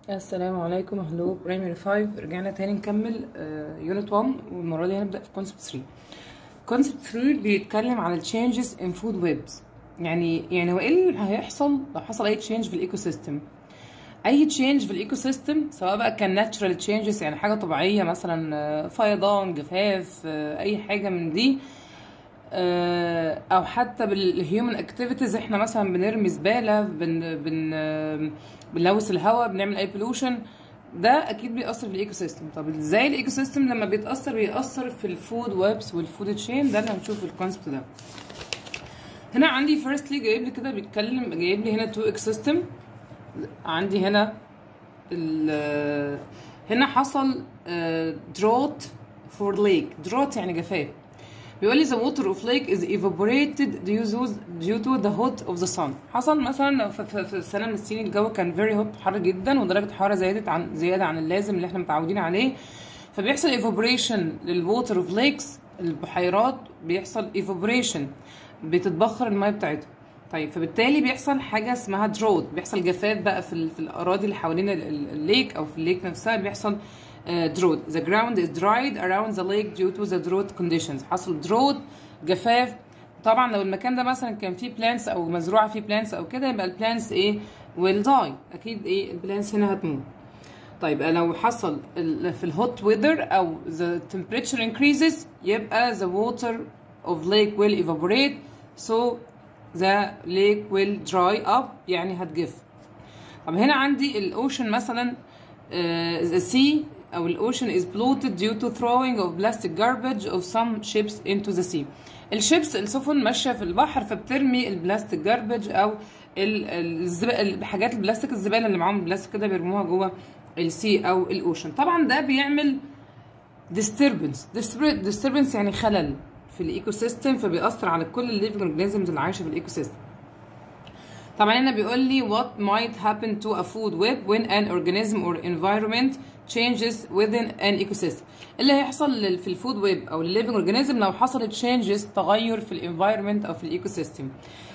السلام عليكم هلو برايمري 5 رجعنا تاني نكمل يونت 1 والمره دي هنبدا في كونسبت 3 كونسبت 3 بيتكلم على التشينجز ان فود ويبز يعني يعني هو ايه اللي هيحصل لو حصل اي تشينج في الايكو سيستم اي تشينج في الايكو سيستم سواء بقى كان ناتشرال تشينجز يعني حاجه طبيعيه مثلا آه، فيضان جفاف آه، اي حاجه من دي آه، او حتى بالهيومن اكتيفيتيز احنا مثلا بنرمي زباله بن بن آه، بنلوث الهواء بنعمل اي بولوشن ده اكيد بيأثر في الايكو سيستم طب ازاي الايكو سيستم لما بيتأثر بيأثر في الفود ويبس والفود تشين ده اللي هنشوف في الكونسبت ده هنا عندي فيرستلي جايب لي كده بيتكلم جايب لي هنا تو ايكو سيستم عندي هنا ال هنا حصل دروت فور ليك دروت يعني جفاف بيقول لي the water of lake is evaporated due to, due to the hot of the sun حصل مثلا في, في, في سنه من السنين الجو كان very hot حر جدا ودرجه الحراره زادت عن زياده عن اللازم اللي احنا متعودين عليه فبيحصل evaporation للووتر اوف ليكس البحيرات بيحصل evaporation بتتبخر الميه بتاعتها طيب فبالتالي بيحصل حاجه اسمها دروت بيحصل جفاف بقى في, ال- في الاراضي اللي حوالين ال- ال- الليك او في الليك نفسها بيحصل دروت the ground is dried around the lake due to the drought conditions حصل دروت جفاف طبعا لو المكان ده مثلا كان فيه plants او مزروعه فيه plants او كده يبقى البلانتس ايه will die اكيد ايه البلانتس هنا هتموت طيب لو حصل ال- في الهوت ويذر او the temperature increases يبقى the water of lake will evaporate so the lake will dry up يعني هتجف طب هنا عندي الاوشن مثلا uh, the sea او الاوشن is polluted due to throwing of plastic garbage of some ships into the sea الشيبس السفن ماشيه في البحر فبترمي البلاستيك جاربج او ال- ال- الزب... الحاجات البلاستيك الزباله اللي معاهم بلاستيك كده بيرموها جوه السي او الاوشن طبعا ده بيعمل disturbance disturbance يعني خلل في الايكو سيستم فبيأثر على كل الليفنج اورجانيزمز اللي عايشه في الايكو سيستم طبعا هنا بيقول لي what might happen to a food web when an organism or environment changes within an ecosystem اللي هيحصل لل- في الفود ويب او الليفنج اورجانيزم لو حصلت changes تغير في الانفايرمنت او في الايكو سيستم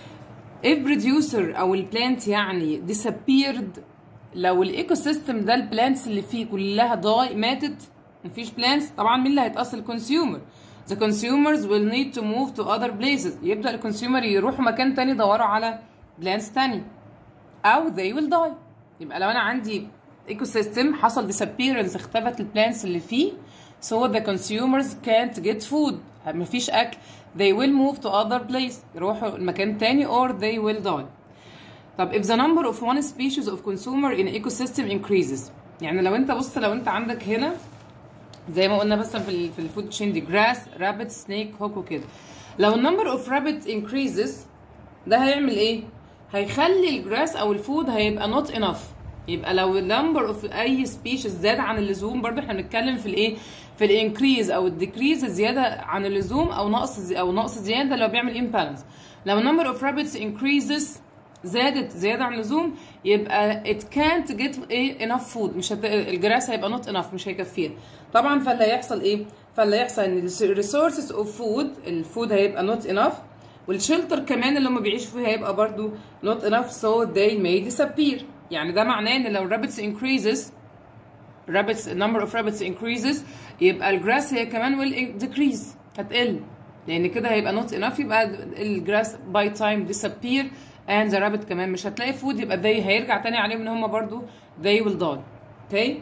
if producer او البلانت يعني disappeared لو الايكو سيستم ده البلانتس اللي فيه كلها ضاي ماتت مفيش بلانتس طبعا مين اللي هيتاثر الكونسيومر the consumers will need to move to other places يبدا الكونسيومر يروحوا مكان تاني يدوروا على بلانتس تاني او they will die يبقى لو انا عندي ايكو سيستم حصل disappearance اختفت البلانتس اللي فيه so the consumers can't get food مفيش اكل they will move to other place يروحوا المكان تاني or they will die طب if the number of one species of consumer in ecosystem increases يعني لو انت بص لو انت عندك هنا زي ما قلنا مثلا في ال في الفود تشين دي جراس رابت سنيك هوك وكده لو النمبر اوف رابت increases ده هيعمل ايه هيخلي الجراس او الفود هيبقى not enough يبقى لو النمبر اوف اي سبيشيز زاد عن اللزوم برضه احنا بنتكلم في الايه في الانكريز او الديكريز زياده عن اللزوم او نقص زي او نقص زياده لو بيعمل امبالانس لو النمبر اوف رابتس increases زادت زياده عن اللزوم يبقى it can't get ايه enough food مش هت... الجراس هيبقى not enough مش هيكفيها طبعا فاللي هيحصل ايه فاللي هيحصل ان الريسورسز اوف فود الفود هيبقى not enough والشلتر كمان اللي هم بيعيشوا فيه هيبقى برضو not enough so they may disappear يعني ده معناه ان لو rabbits increases rabbits number of rabbits increases يبقى الجراس هي كمان will decrease هتقل لان كده هيبقى not enough يبقى الجراس by time disappear and the rabbit كمان مش هتلاقي food يبقى they هيرجع تاني عليهم ان هم برضو they will die okay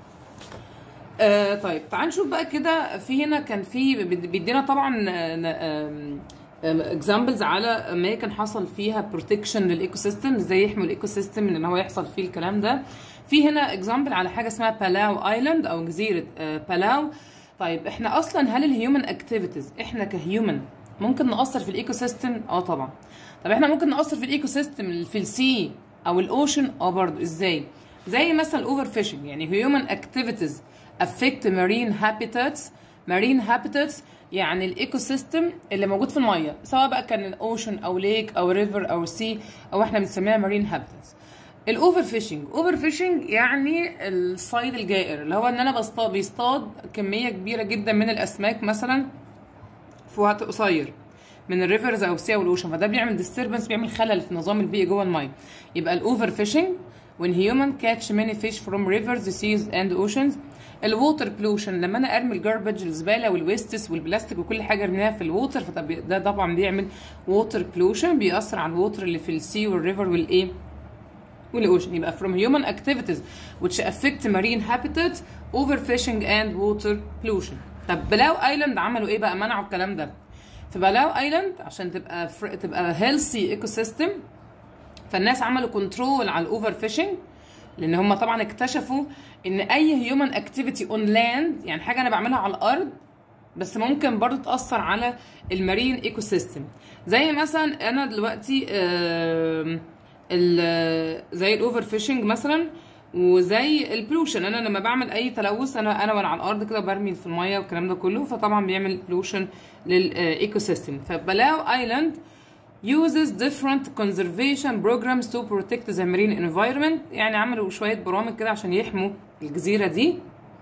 آه طيب تعال نشوف بقى كده في هنا كان في بيدينا طبعا اكزامبلز على اماكن حصل فيها بروتكشن للايكو سيستم ازاي يحموا الايكو سيستم ان هو يحصل فيه الكلام ده في هنا اكزامبل على حاجه اسمها بالاو ايلاند او جزيره آه، بالاو طيب احنا اصلا هل الهيومن اكتيفيتيز احنا كهيومن ممكن نأثر في الايكو سيستم اه طبعا طب احنا ممكن نأثر في الايكو سيستم في السي او الاوشن اه برضه ازاي زي مثلا الاوفر فيشنج يعني هيومن اكتيفيتيز affect marine habitats marine habitats يعني الايكو سيستم اللي موجود في الميه سواء بقى كان اوشن او ليك او ريفر او سي او احنا بنسميها مارين هابيتاتس الاوفر فيشنج اوفر فيشنج يعني الصيد الجائر اللي هو ان انا بصطاد بيصطاد كميه كبيره جدا من الاسماك مثلا في وقت قصير من الريفرز او السي او الاوشن فده بيعمل ديستربنس بيعمل خلل في النظام البيئي جوه الميه يبقى الاوفر فيشنج when human catch many fish from rivers seas and oceans الووتر بلوشن لما انا ارمي الجاربج الزباله والويستس والبلاستيك وكل حاجه ارميها في الووتر فده طبعا بيعمل ووتر بلوشن بيأثر على الووتر اللي في السي والريفر والايه والاوشن يبقى from human activities which affect marine habitat overfishing and water pollution طب بلاو ايلاند عملوا ايه بقى منعوا الكلام ده في بلاو ايلاند عشان تبقى فر... تبقى هيلثي ايكو سيستم فالناس عملوا كنترول على الاوفر فيشنج لان هم طبعا اكتشفوا ان اي هيومن اكتيفيتي اون لاند يعني حاجه انا بعملها على الارض بس ممكن برضو تاثر على المارين ايكو سيستم زي مثلا انا دلوقتي آه زي الاوفر فيشنج مثلا وزي البلوشن انا لما بعمل اي تلوث انا انا وانا على الارض كده برمي في الميه والكلام ده كله فطبعا بيعمل بلوشن للايكو سيستم فبلاو ايلاند uses different conservation programs to protect the marine environment يعني عملوا شوية برامج كده عشان يحموا الجزيرة دي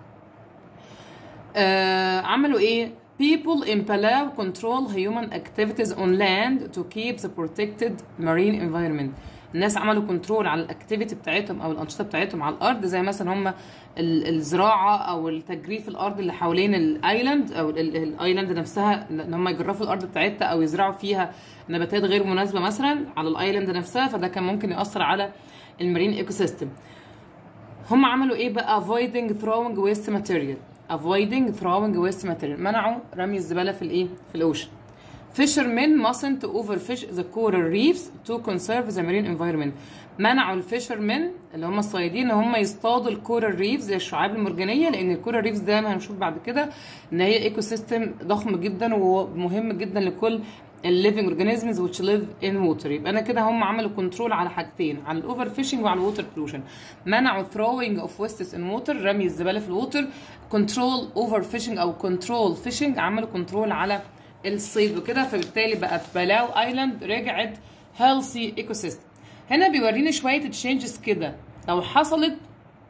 آه عملوا ايه people in Palau control human activities on land to keep the protected marine environment الناس عملوا كنترول على الاكتيفيتي بتاعتهم او الانشطه بتاعتهم على الارض زي مثلا هم الزراعه او التجريف الارض اللي حوالين الايلاند او الايلاند نفسها ان هم يجرفوا الارض بتاعتها او يزرعوا فيها نباتات غير مناسبه مثلا على الايلاند نفسها فده كان ممكن ياثر على المارين ايكو سيستم هم عملوا ايه بقى avoiding throwing waste material avoiding throwing waste material منعوا رمي الزباله في الايه في الاوشن fishermen mustn't overfish the coral reefs to conserve the marine environment منعوا الفيشرمن اللي هم الصيادين ان هم يصطادوا الكورال ريفز زي الشعاب المرجانيه لان الكورال ريفز ده هنشوف بعد كده ان هي ايكو سيستم ضخم جدا ومهم جدا لكل الليفنج اورجانيزمز which live in water يبقى انا كده هم عملوا كنترول على حاجتين على الاوفر فيشنج وعلى الووتر بولوشن منعوا throwing اوف ويستس ان ووتر رمي الزباله في الووتر كنترول اوفر فيشنج او كنترول فيشنج عملوا كنترول على الصيد وكده فبالتالي بقت بلاو ايلاند رجعت هيلثي ايكو سيستم هنا بيوريني شويه تشينجز كده لو حصلت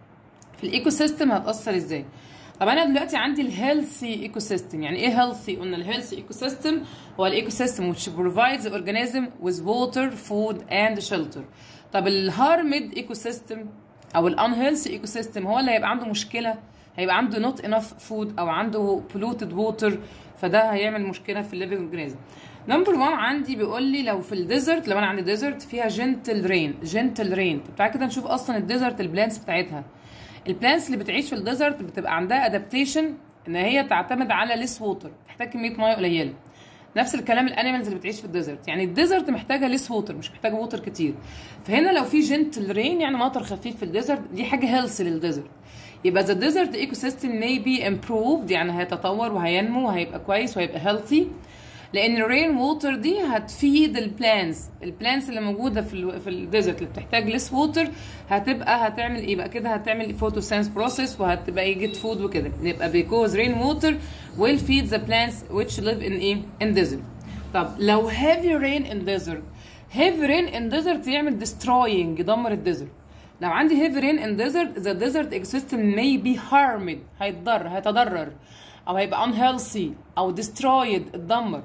في الايكو سيستم هتاثر ازاي طب انا دلوقتي عندي الهيلثي ايكو سيستم يعني ايه هيلثي قلنا الهيلثي ايكو سيستم هو الايكو سيستم which provides the organism with water food and shelter طب الهارمد ايكو سيستم او الانهيلثي ايكو سيستم هو اللي هيبقى عنده مشكله هيبقى عنده not enough food او عنده polluted water فده هيعمل مشكله في الليفنج اورجانيزم نمبر 1 عندي بيقول لي لو في الديزرت لو انا عندي ديزرت فيها جنتل رين جنتل رين تعالى كده نشوف اصلا الديزرت البلانتس بتاعتها البلانتس اللي بتعيش في الديزرت بتبقى عندها ادابتيشن ان هي تعتمد على ليس ووتر تحتاج كميه ميه قليله نفس الكلام الانيمالز اللي بتعيش في الديزرت يعني الديزرت محتاجه ليس ووتر مش محتاجه ووتر كتير فهنا لو في جنتل رين يعني مطر خفيف في الديزرت دي حاجه هيلثي للديزرت يبقى the desert ecosystem may be improved يعني هيتطور وهينمو وهيبقى كويس وهيبقى healthy لان الرين ووتر دي هتفيد البلانز البلانز اللي موجوده في ال في الديزرت اللي بتحتاج ليس ووتر هتبقى هتعمل ايه بقى كده هتعمل فوتوسينس بروسيس وهتبقى يجيت فود وكده يبقى because rain water will feed the plants which live in ايه in desert طب لو heavy rain in desert heavy rain in desert يعمل destroying يدمر الديزرت لو عندي heavy rain in desert the desert ecosystem may be harmed هيتضر هيتضرر او هيبقى unhealthy او destroyed اتدمر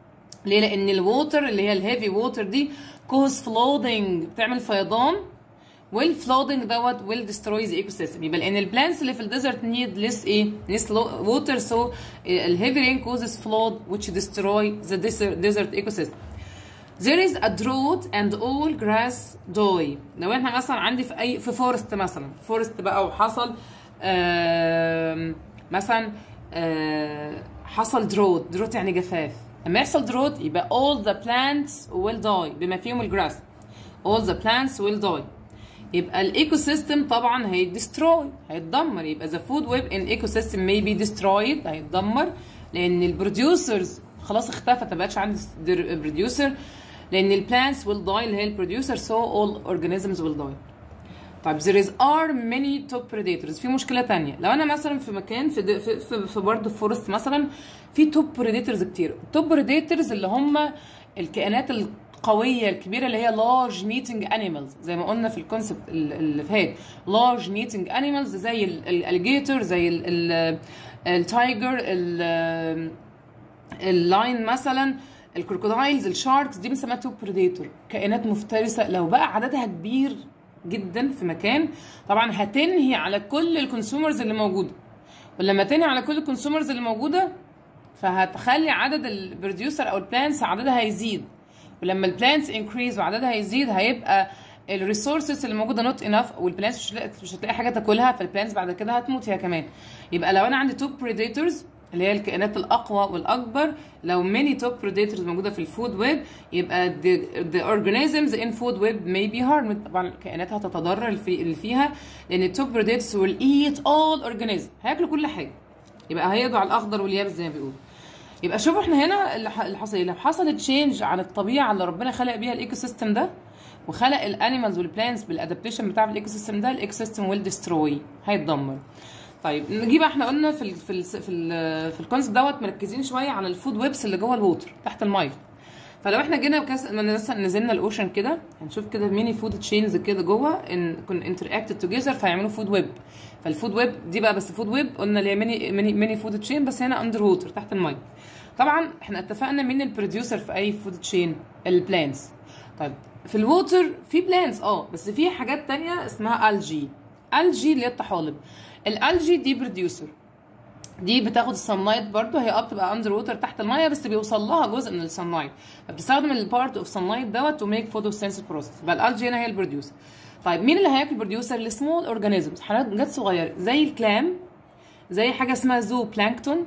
ليه لان الووتر اللي هي الهيفي ووتر دي كوز فلودنج بتعمل فيضان والفلودنج دوت ويل ديستروي ذا ايكو سيستم يبقى لان البلانتس اللي في الديزرت نيد ليس ايه ليس ووتر سو الهيفي رين كوزز فلود which destroy the desert ecosystem There is a drought and all grass die. لو احنا مثلا عندي في اي في فورست مثلا فورست بقى وحصل مثلا حصل دروت دروت يعني جفاف لما يحصل دروت يبقى all the plants will die بما فيهم الجراس all the plants will die يبقى الايكو سيستم طبعا هيدستروي هيتدمر يبقى the food web in ecosystem may be destroyed هيتدمر لان البروديوسرز خلاص اختفت ما بقتش عندي بروديوسر لان البلانتس will die اللي هي البروديوسر so all organisms will die طيب there is are many top predators في مشكله تانية لو انا مثلا في مكان في في في, في برضه فورست مثلا في توب بريديتورز كتير التوب بريديتورز اللي هم الكائنات القويه الكبيره اللي هي large meeting animals زي ما قلنا في الكونسبت اللي فات large meeting animals زي الاليجيتور زي التايجر اللاين مثلا الكروكودايلز الشاركس دي بنسميها توب بريديتور كائنات مفترسه لو بقى عددها كبير جدا في مكان طبعا هتنهي على كل الكونسيومرز اللي موجوده ولما تنهي على كل الكونسيومرز اللي موجوده فهتخلي عدد البروديوسر او البلانتس عددها هيزيد ولما البلانتس انكريز وعددها يزيد هيبقى الريسورسز اللي موجوده نوت انف والبلانتس مش هتلاقي مش هتلاقي حاجه تاكلها فالبلانتس بعد كده هتموت هي كمان يبقى لو انا عندي توب بريديتورز اللي هي الكائنات الاقوى والاكبر لو ماني توب بريديتورز موجوده في الفود ويب يبقى the, the organisms in food web may be harmed طبعا الكائنات هتتضرر في اللي فيها لان التوب بريديتورز will eat all organisms هياكلوا كل حاجه يبقى هيقضوا على الاخضر واليابس زي ما بيقولوا يبقى شوفوا احنا هنا اللي ح- اللي حصل ايه لو حصل تشينج عن الطبيعه اللي ربنا خلق بيها الايكو سيستم ده وخلق الانيمالز والبلانتس بالادابتيشن بتاع الايكو سيستم ده الايكو سيستم ويل ديستروي هيتدمر طيب نجي بقى احنا قلنا في ال في ال في ال في الكونسيبت دوت مركزين شويه على الفود ويبس اللي جوه الووتر تحت الميه فلو احنا جينا وكاس مثلا نزلنا الاوشن كده هنشوف كده ميني فود تشينز كده جوه ان كون انتراكتد توجذر فيعملوا فود ويب فالفود ويب دي بقى بس فود ويب قلنا اللي هي ميني ميني ميني فود تشين بس هنا اندر ووتر تحت الميه طبعا احنا اتفقنا مين البروديوسر في اي فود تشين البلانتس طيب في الووتر في بلانتس اه بس في حاجات تانية اسمها الجي الجي اللي هي الطحالب الالجي دي بروديوسر دي بتاخد السنلايت برضو هي اه بتبقى اندر ووتر تحت الميه بس بيوصل لها جزء من السنلايت فبتستخدم البارت اوف سنلايت دوت تو ميك فوتوسينثيس بروسيس يبقى الالجي هنا هي البروديوسر طيب مين اللي هياكل البروديوسر السمول اورجانيزمز حاجات صغيره زي الكلام زي حاجه اسمها زو بلانكتون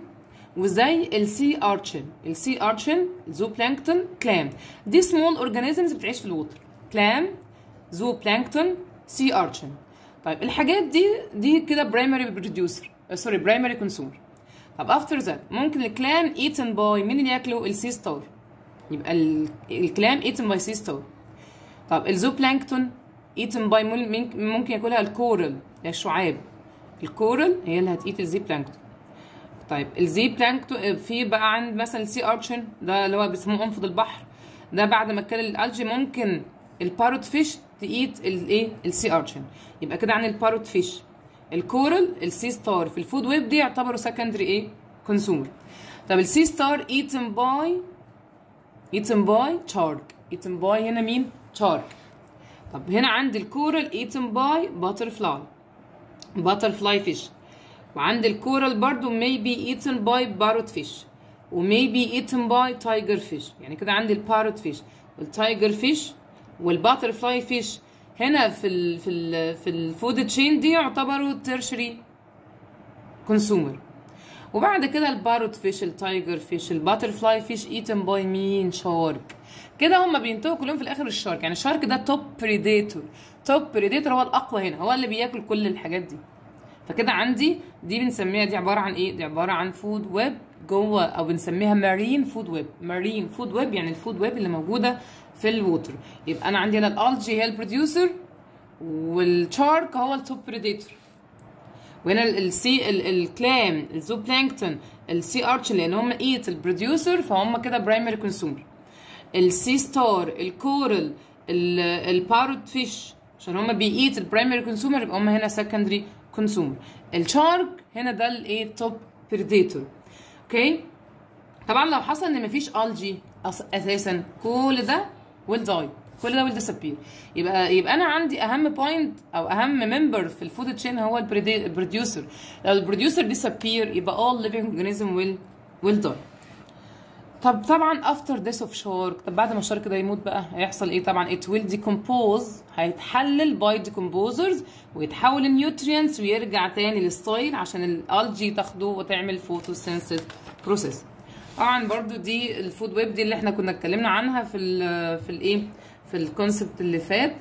وزي السي ارشن السي ارشن زو بلانكتون كلام دي سمول اورجانيزمز بتعيش في الووتر كلام زو بلانكتون سي ارشن طيب الحاجات دي دي كده برايمري بروديوسر سوري برايمري كونسيومر طب افتر ذات ممكن الكلام ايتن باي مين اللي ياكله السي ستار يبقى ال- الكلام ايتن باي سي ستار طب الزو بلانكتون ايتن باي ممكن ياكلها الكورال هي الشعاب الكورال هي اللي هتيت الزي بلانكتون طيب الزي بلانكتون في بقى عند مثلا السي ارشن ده اللي هو بيسموه انفض البحر ده بعد ما كل الالجي ممكن الباروت فيش تقيت الايه السي ارشن يبقى كده عن الباروت فيش الكورال السي ستار في الفود ويب دي يعتبروا سكندري ايه كونسومر طب السي ستار ايتن باي ايتن باي شارك ايتن باي هنا مين شارك طب هنا عندي الكورال ايتن باي باتر فلاي باتر فلاي فيش وعند الكورال برضو maybe eaten by parrot fish و maybe eaten by tiger fish يعني كده عندي الباروت فيش والتايجر فيش والباترفلاي فيش هنا في ال في ال في الفود تشين دي يعتبروا تيرشري كونسومر وبعد كده الباروت فيش التايجر فيش الباترفلاي فيش ايتن باي مين شارك كده هم بينتهوا كلهم في الاخر الشارك يعني الشارك ده توب بريديتور توب بريديتور هو الاقوى هنا هو اللي بياكل كل الحاجات دي فكده عندي دي بنسميها دي عباره عن ايه دي عباره عن فود ويب جوه او بنسميها مارين فود ويب مارين فود ويب يعني الفود ويب اللي موجوده في الووتر يبقى انا عندي هنا الالجي هي البروديوسر والشارك هو التوب بريديتور وهنا السي الكلام الزو بلانكتون السي ارش لان هم ايت البروديوسر فهم كده برايمري كونسيومر السي ستار الكورال الباروت فيش عشان هم بيئيت البرايمري كونسيومر يبقى هم هنا سكندري كونسيومر الشارك هنا ده الايه توب بريديتور اوكي طبعا لو حصل ان مفيش الجي اساسا كل ده ويل داي كل ده ويل ديسابير يبقى يبقى انا عندي اهم بوينت او اهم ممبر في الفود تشين هو البروديوسر لو البروديوسر ديسابير يبقى all living organism will will die طب طبعا افتر ديس اوف شارك طب بعد ما الشارك ده يموت بقى هيحصل ايه طبعا it will decompose هيتحلل باي ديكومبوزرز ويتحول لنيوترينتس ويرجع تاني للستايل عشان الالجي تاخده وتعمل فوتوسينثيس بروسيس طبعا برضو دي الفود ويب دي اللي احنا كنا اتكلمنا عنها في ال في الايه في الكونسبت اللي فات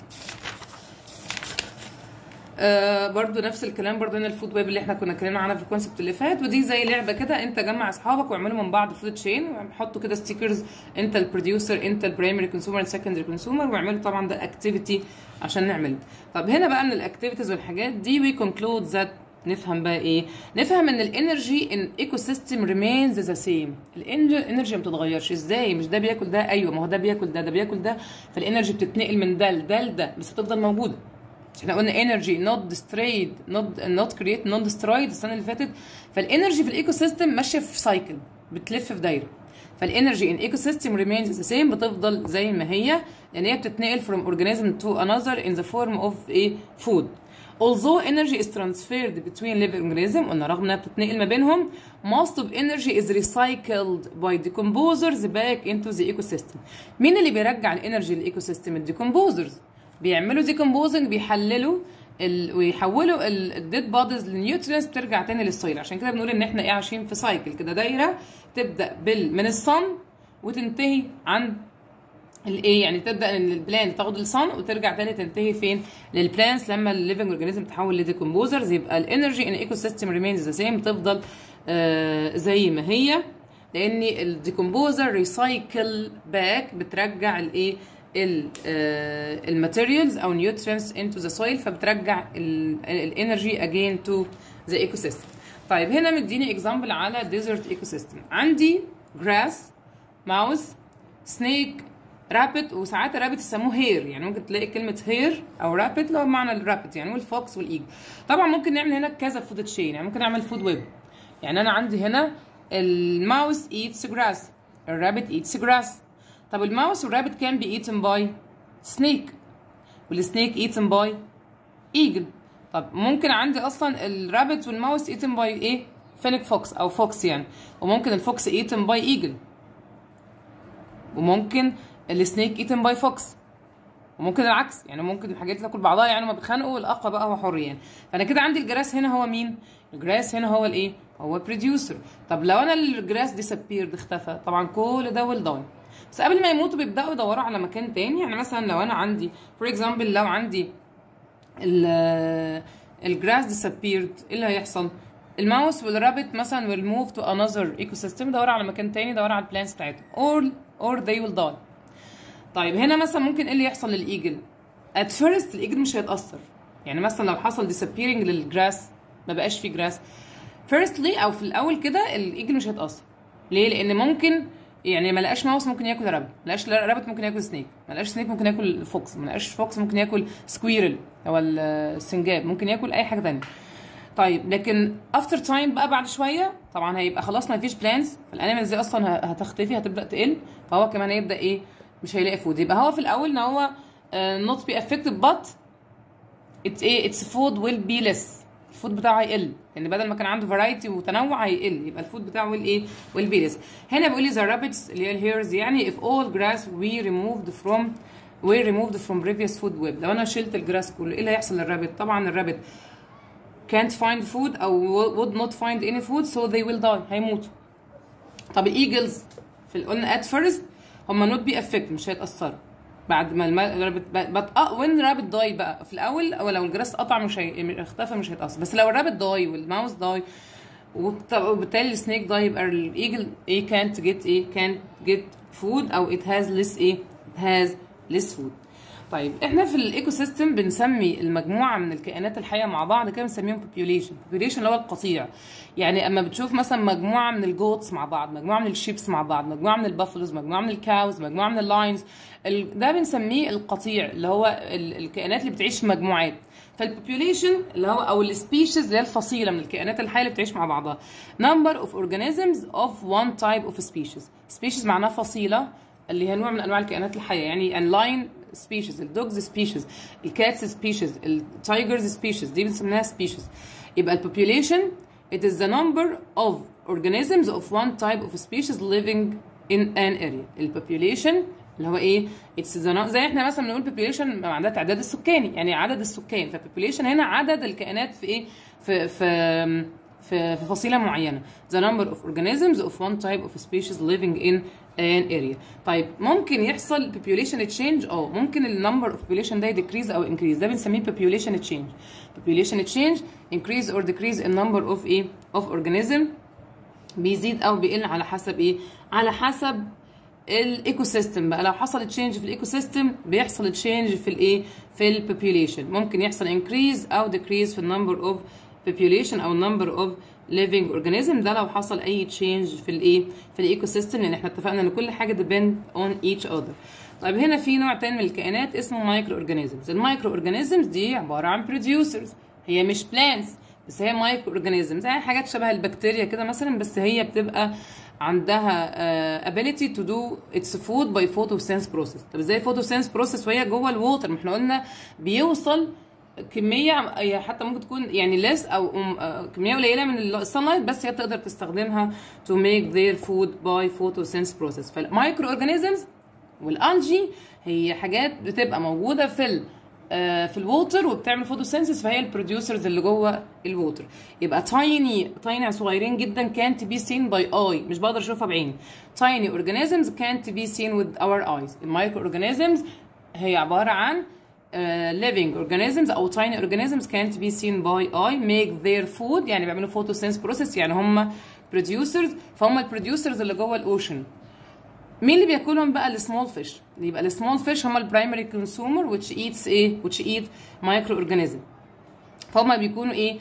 آه برضو نفس الكلام برضو هنا الفود ويب اللي احنا كنا اتكلمنا عنها في الكونسبت اللي فات ودي زي لعبه كده انت جمع اصحابك واعملوا من بعض فود تشين وحطوا كده ستيكرز انت البروديوسر انت البرايمري كونسيومر السكندري كونسيومر واعملوا طبعا ده اكتيفيتي عشان نعمل طب هنا بقى من الاكتيفيتيز والحاجات دي وي كونكلود ذات نفهم بقى ايه نفهم ان الانرجي ان ايكو سيستم ريمينز ذا سيم الانرجي ما بتتغيرش ازاي مش ده بياكل ده ايوه ما هو ده بياكل ده ده بياكل ده فالانرجي بتتنقل من ده لده لده بس هتفضل موجوده احنا قلنا انرجي نوت destroyed نوت نوت كرييت نوت destroyed السنه اللي فاتت فالانرجي في الايكو سيستم ماشيه في سايكل بتلف في دايره فالانرجي ان ايكو سيستم ريمينز ذا سيم بتفضل زي ما هي لان هي بتتنقل from organism to another in the form of a food although energy is transferred between living organism قلنا رغم انها بتتنقل ما بينهم most of energy is recycled by decomposers back into the ecosystem مين اللي بيرجع الانرجي للايكو سيستم الديكومبوزرز بيعملوا decomposing بيحللوا ال... ويحولوا الديد بوديز لنيوترينز بترجع تاني للسويل عشان كده بنقول ان احنا ايه عايشين في سايكل كده دايره تبدا بال من الصن وتنتهي عند الايه يعني تبدا ان البلانت تاخد الصن وترجع تاني تنتهي فين للبلانتس لما الليفنج اورجانيزم تتحول لديكومبوزرز يبقى الانرجي ان ايكو سيستم ريمينز ذا سيم تفضل آه زي ما هي لان الديكومبوزر ريسايكل باك بترجع الايه الماتيريالز او نيوترينز انتو ذا سويل فبترجع الانرجي اجين تو ذا ايكو سيستم طيب هنا مديني اكزامبل على ديزرت ايكو سيستم عندي جراس ماوس سنيك رابت وساعات الرابت يسموه هير يعني ممكن تلاقي كلمه هير او رابت اللي هو بمعنى الرابت يعني والفوكس والايج طبعا ممكن نعمل هنا كذا فود تشين يعني ممكن نعمل فود ويب يعني انا عندي هنا الماوس ايتس جراس الرابت ايتس جراس طب الماوس والرابت كان بي ايتن باي سنيك والسنيك ايتن باي ايجل طب ممكن عندي اصلا الرابت والماوس ايتن باي ايه فينيك فوكس او فوكس يعني وممكن الفوكس ايتن باي ايجل وممكن السنيك ايتن باي فوكس وممكن العكس يعني ممكن الحاجات تاكل بعضها يعني ما بيتخانقوا والاقوى بقى هو حر يعني فانا كده عندي الجراس هنا هو مين الجراس هنا هو الايه هو بروديوسر طب لو انا الجراس ديسابيرد اختفى طبعا كل ده ويل داون بس قبل ما يموتوا بيبداوا يدوروا على مكان تاني يعني مثلا لو انا عندي فور اكزامبل لو عندي الجراس ديسابيرد ايه اللي هيحصل الماوس والرابت مثلا will move to another ecosystem يدوروا على مكان تاني يدوروا على البلانتس بتاعتهم or or they will die طيب هنا مثلا ممكن ايه اللي يحصل للايجل at first الايجل مش هيتاثر يعني مثلا لو حصل disappearing للجراس ما بقاش فيه جراس firstly او في الاول كده الايجل مش هيتاثر ليه لان ممكن يعني ما لقاش ماوس ممكن ياكل رابت ما لقاش رابت ممكن ياكل سنيك ما لقاش سنيك ممكن ياكل فوكس ما لقاش فوكس ممكن ياكل سكويرل او السنجاب ممكن ياكل اي حاجه ثانيه طيب لكن افتر تايم بقى بعد شويه طبعا هيبقى خلاص ما فيش بلانز فالانيمالز دي اصلا هتختفي هتبدا تقل فهو كمان هيبدا ايه مش هيلاقي فود يبقى هو في الاول ان هو نوت بي افكتد بات اتس ايه اتس فود ويل بي ليس الفود بتاعه هيقل لان يعني بدل ما كان عنده فرايتي وتنوع هيقل يبقى الفود بتاعه ويل ايه ويل بي ليس هنا بيقول لي ذا رابتس اللي هي الهيرز يعني if all grass we removed from we removed from previous food web لو انا شلت الجراس كله ايه اللي هيحصل للرابت طبعا الرابت can't find food او would not find any food so they will die هيموتوا طب الايجلز في قلنا at first هم not be affected مش هيتاثروا بعد ما الرابت بت وين رابت داي بقى في الاول او لو الجراس قطع مش هي... اختفى مش هيتاثر بس لو الرابت داي والماوس داي وبالتالي السنيك داي يبقى الايجل ايه كانت جيت ايه كانت جيت فود او it has less ايه it has less food طيب احنا في الايكو سيستم بنسمي المجموعه من الكائنات الحيه مع بعض كده بنسميهم population population اللي هو القطيع يعني اما بتشوف مثلا مجموعه من الجوتس مع بعض مجموعه من الشيبس مع بعض مجموعه من البافلوز مجموعه من الكاوز مجموعه من اللاينز ده بنسميه القطيع اللي هو الكائنات اللي بتعيش في مجموعات فالبوبيوليشن اللي هو او السبيشيز اللي هي الفصيله من الكائنات الحيه اللي بتعيش مع بعضها number of organisms of one type of species species معناها فصيله اللي هي نوع من انواع الكائنات الحيه يعني اللاين سبيشيز الدوجز سبيشيز الكاتس سبيشيز التايجرز سبيشيز دي بنسميها سبيشيز يبقى البوبيوليشن it is the number of organisms of one type of species living in an area البوبيوليشن اللي هو ايه اتس زي احنا مثلا بنقول population معناها تعداد السكاني يعني عدد السكان فالبوبيوليشن هنا عدد الكائنات في ايه في في في, في فصيله معينه the number of organisms of one type of species living in an area طيب ممكن يحصل population change اه ممكن النمبر of population ده decrease او increase ده بنسميه population change population change increase or decrease in number of ايه of organism بيزيد او بيقل على حسب ايه على حسب الايكو سيستم بقى لو حصل تشينج في الايكو سيستم بيحصل تشينج في الايه في البوبيوليشن ممكن يحصل انكريز او ديكريز في النمبر اوف population او number of living organism ده لو حصل اي change في الايه في الايكو سيستم لان احنا اتفقنا ان كل حاجه depend on each other طيب هنا في نوع تاني من الكائنات اسمه مايكرو اورجانيزمز المايكرو اورجانيزمز دي عباره عن producers هي مش plants بس هي مايكرو اورجانيزمز يعني حاجات شبه البكتيريا كده مثلا بس هي بتبقى عندها uh, ability to do its food by photosynthesis process طب ازاي photosynthesis process وهي جوه الووتر ما احنا قلنا بيوصل كميه هي حتى ممكن تكون يعني less او um, آه، كميه قليله من السانلايت بس هي بتقدر تستخدمها to make their food by photosynthesis process فالمايكرو اورجانيزمز والالجي هي حاجات بتبقى موجوده في ال آه، في الووتر وبتعمل فوتوسينثيس فهي البروديوسرز اللي جوه الووتر يبقى تايني تايني صغيرين جدا كانت بي سين باي اي مش بقدر اشوفها بعيني تايني اورجانيزمز كانت بي سين وذ اور ايز المايكرو اورجانيزمز هي عباره عن uh, living organisms او tiny organisms can't be seen by eye make their food يعني بيعملوا photosynthesis process يعني هم producers فهم البروديوسرز اللي جوه الاوشن مين اللي بياكلهم بقى السمول فيش يبقى السمول فيش هم البرايمري كونسيومر which eats ايه which eat مايكرو اورجانيزم فهم بيكونوا ايه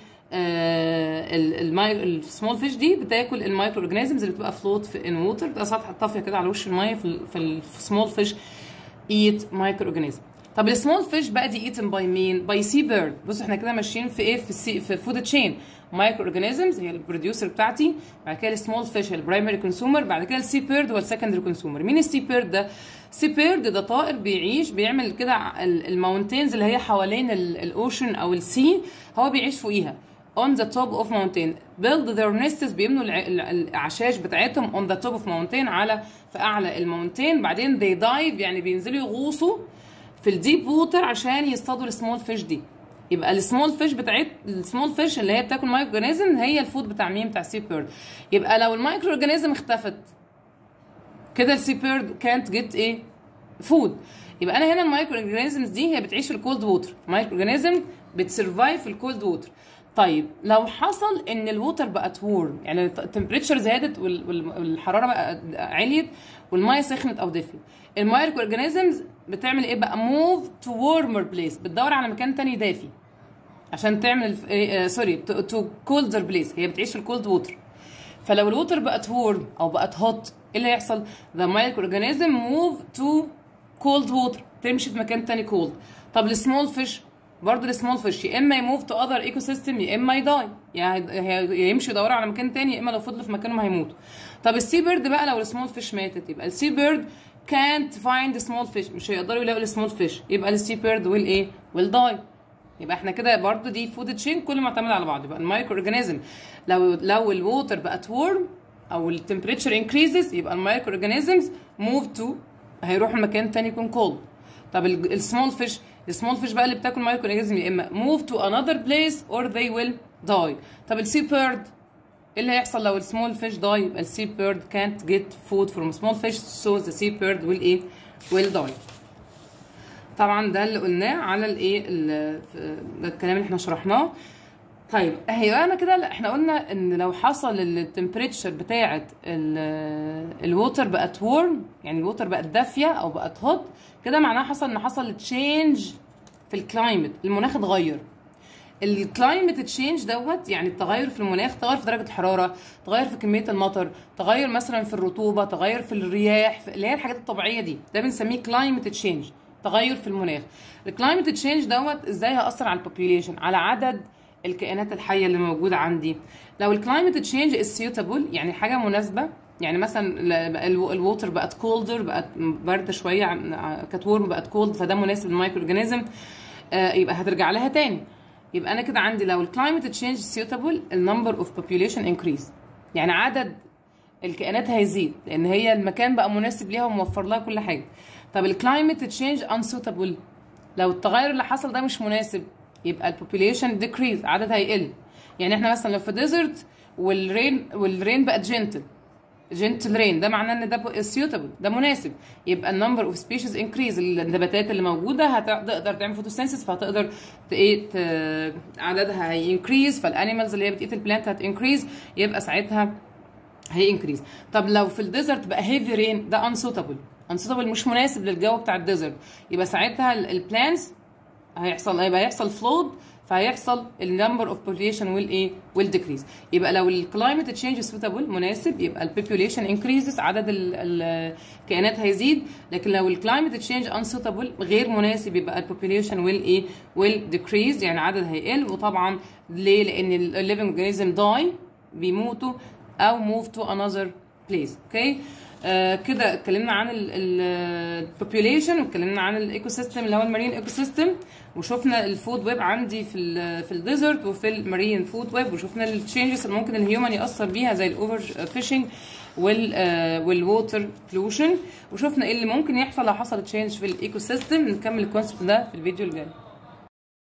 السمول فيش دي بتاكل المايكرو اورجانيزمز اللي بتبقى فلوت في ان ووتر بتبقى سطح طافيه كده على وش الميه في في السمول فيش ايت مايكرو اورجانيزم طب السمول فيش بقى دي ايتن باي مين باي سي بيرد بصوا احنا كده ماشيين في ايه في السي في فود تشين مايكرو اورجانيزمز هي البروديوسر بتاعتي بعد كده السمول فيش البرايمري كونسيومر بعد كده السي بيرد هو السكندري كونسيومر مين السي بيرد ده سي بيرد ده طائر بيعيش بيعمل كده الماونتينز اللي هي حوالين الاوشن او السي هو بيعيش فوقيها on the top of mountain build their nests بيبنوا الاعشاش بتاعتهم on the top of mountain على في اعلى الماونتين بعدين they dive يعني بينزلوا يغوصوا في الديب ووتر عشان يصطادوا السمول فيش دي يبقى السمول فيش بتاعت السمول فيش اللي هي بتاكل مايكرو اورجانيزم هي الفود بتاع مين بتاع السي بيرد يبقى لو المايكرو اورجانيزم اختفت كده السي بيرد كانت جيت ايه فود يبقى انا هنا المايكرو اورجانيزمز دي هي بتعيش في الكولد ووتر المايكرو اورجانيزم بتسرفايف في الكولد ووتر طيب لو حصل ان الووتر بقت وورم يعني التمبريتشر زادت والحراره بقى عليت والميه سخنت او دفيت المايكرو اورجانيزمز بتعمل ايه بقى موف تو وورمر بليس بتدور على مكان تاني دافي عشان تعمل سوري تو كولدر بليس هي بتعيش في الكولد ووتر فلو الووتر بقت وورم او بقت هوت ايه اللي هيحصل ذا مايكرو اورجانيزم موف تو كولد ووتر تمشي في مكان تاني كولد طب السمول فيش برضه السمول فيش يا اما يموف تو اذر ايكو سيستم يا اما يداي يعني يمشوا يدوروا على مكان تاني يا اما لو فضلوا في مكانهم هيموتوا طب السي بيرد بقى لو السمول فيش ماتت يبقى السي بيرد can't find small fish مش هيقدروا يلاقوا السمول فيش يبقى السي بيرد ويل ايه ويل داي يبقى احنا كده برضه دي فود تشين كله معتمد على بعض يبقى المايكرو اورجانيزم لو لو الووتر بقت وورم او التمبريتشر انكريزز يبقى المايكرو اورجانيزمز موف تو هيروحوا لمكان تاني يكون كولد طب السمول فيش السمول فيش بقى اللي بتاكل مايكرو اورجانيزم يا اما موف تو انذر بليس اور they ويل داي طب السي بيرد ايه اللي هيحصل لو السمول فيش داي يبقى السي بيرد كانت جيت فود فروم سمول فيش سو ذا سي بيرد ويل ايه ويل داي طبعا ده اللي قلناه على الايه ده الكلام اللي احنا شرحناه طيب هي انا كده احنا قلنا ان لو حصل التمبريتشر بتاعه الووتر بقت وورم يعني الووتر بقت دافيه او بقت هوت كده معناها حصل ان حصل تشينج في الكلايمت المناخ اتغير الكلايمت تشينج دوت يعني التغير في المناخ تغير في درجه الحراره تغير في كميه المطر تغير مثلا في الرطوبه تغير في الرياح اللي هي الحاجات الطبيعيه دي ده بنسميه كلايمت تشينج تغير في المناخ الكلايمت تشينج دوت ازاي هيأثر على البوبيوليشن على عدد الكائنات الحيه اللي موجوده عندي لو الكلايمت تشينج السيوتابل يعني حاجه مناسبه يعني مثلا الووتر بقت كولدر بقت بارده شويه كانت وورم بقت كولد فده مناسب للمايكرو اورجانيزم آه يبقى هترجع لها تاني يبقى انا كده عندي لو الكلايمت تشينج سيوتابل النمبر اوف بوبيوليشن انكريز يعني عدد الكائنات هيزيد لان هي المكان بقى مناسب ليها وموفر لها كل حاجه طب الكلايمت تشينج انسوتابل لو التغير اللي حصل ده مش مناسب يبقى البوبيوليشن ديكريز عدد هيقل يعني احنا مثلا لو في ديزرت والرين والرين بقت جنتل جنتل رين ده معناه ان ده سيوتابل ده مناسب يبقى النمبر اوف سبيشيز انكريز النباتات اللي موجوده هتقدر تعمل فوتوسينثيس فهتقدر ايه عددها هينكريز فالانيمالز اللي هي بتقيت البلانت هتنكريز يبقى ساعتها هي انكريز طب لو في الديزرت بقى هيفي رين ده انسوتابل انسوتابل مش مناسب للجو بتاع الديزرت يبقى ساعتها البلانتس هيحصل هيبقى هيحصل فلود فهيحصل النمبر اوف population ويل ايه ويل decrease يبقى لو الكلايمت تشينج suitable مناسب يبقى البوبوليشن انكريزز عدد الكائنات هيزيد لكن لو الكلايمت تشينج unsuitable غير مناسب يبقى البوبوليشن ويل ايه ويل decrease يعني عدد هيقل وطبعا ليه لان الليفنج اورجانيزم داي بيموتوا او موف تو انذر بليز اوكي آه كده اتكلمنا عن البوبيوليشن واتكلمنا عن الايكو سيستم اللي هو المارين ايكو سيستم وشفنا الفود ويب عندي في ال في الديزرت وفي المارين فود ويب وشفنا التشينجز اللي ممكن الهيومن ياثر بيها زي الاوفر فيشنج وال والووتر بلوشن وشفنا ايه اللي ممكن يحصل لو حصل تشينج في الايكو سيستم نكمل الكونسبت ده في الفيديو الجاي